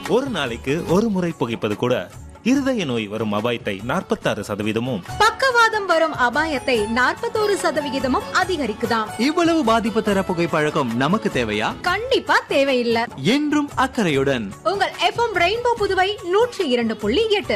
ஒரு நாளைக்கு ஒரு முறை புகைப்பது கூட இருதய நோய் வரும் அபாயத்தை நாற்பத்தாறு சதவீதமும் பக்கவாதம் வரும் அபாயத்தை நாற்பத்தோரு சதவிகிதமும் அதிகரிக்குதாம் இவ்வளவு பாதிப்பு தர புகைப்பழக்கம் நமக்கு தேவையா கண்டிப்பா தேவையில்ல என்றும் அக்கறையுடன் உங்கள் எஃப்எம் ரெயின்போ புதுவை நூற்றி இரண்டு புள்ளி எட்டு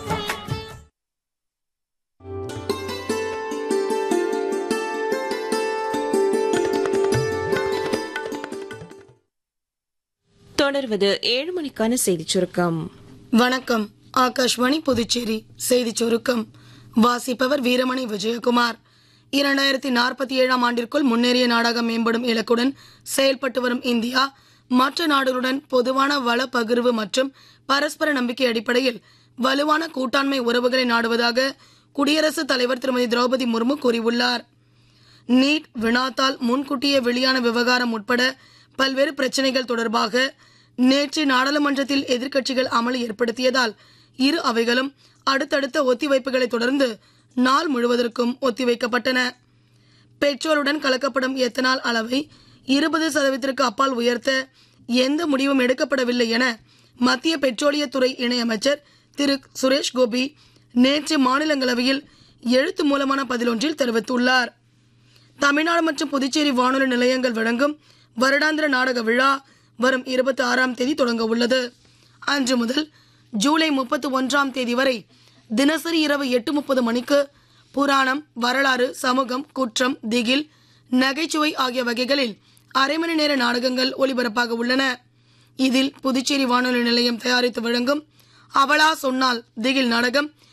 தொடர்வது ஏழு மணிக்கான செய்திச் சுருக்கம் வணக்கம் ஆகாஷ்வாணி புதுச்சேரி செய்திச் சுருக்கம் வாசிப்பவர் வீரமணி விஜயகுமார் இரண்டாயிரத்தி நாற்பத்தி ஏழாம் ஆண்டிற்குள் முன்னேறிய நாடாக மேம்படும் இலக்குடன் செயல்பட்டு வரும் இந்தியா மற்ற நாடுகளுடன் பொதுவான வள பகிர்வு மற்றும் பரஸ்பர நம்பிக்கை அடிப்படையில் வலுவான கூட்டாண்மை உறவுகளை நாடுவதாக குடியரசுத் தலைவர் திருமதி திரௌபதி முர்மு கூறியுள்ளார் நீட் வினாத்தால் முன்கூட்டியே வெளியான விவகாரம் உட்பட பல்வேறு பிரச்சனைகள் தொடர்பாக நேற்று நாடாளுமன்றத்தில் எதிர்க்கட்சிகள் அமளி ஏற்படுத்தியதால் இரு அவைகளும் அடுத்தடுத்த ஒத்திவைப்புகளை தொடர்ந்து நாள் முழுவதற்கும் ஒத்திவைக்கப்பட்டன பெட்ரோலுடன் கலக்கப்படும் எத்தனால் அளவை இருபது சதவீதத்திற்கு அப்பால் உயர்த்த எந்த முடிவும் எடுக்கப்படவில்லை என மத்திய பெட்ரோலியத்துறை இணையமைச்சர் திரு சுரேஷ் கோபி நேற்று மாநிலங்களவையில் எழுத்து மூலமான பதிலொன்றில் தெரிவித்துள்ளார் தமிழ்நாடு மற்றும் புதுச்சேரி வானொலி நிலையங்கள் வழங்கும் வருடாந்திர நாடக விழா வரும் இருபத்தி ஆறாம் தேதி தொடங்க உள்ளது அன்று முதல் ஜூலை முப்பத்தி ஒன்றாம் தேதி வரை தினசரி இரவு எட்டு முப்பது மணிக்கு புராணம் வரலாறு சமூகம் குற்றம் திகில் நகைச்சுவை ஆகிய வகைகளில் அரை மணி நேர நாடகங்கள் ஒளிபரப்பாக உள்ளன இதில் புதுச்சேரி வானொலி நிலையம் தயாரித்து வழங்கும் அவளா சொன்னால் திகில் நாடகம்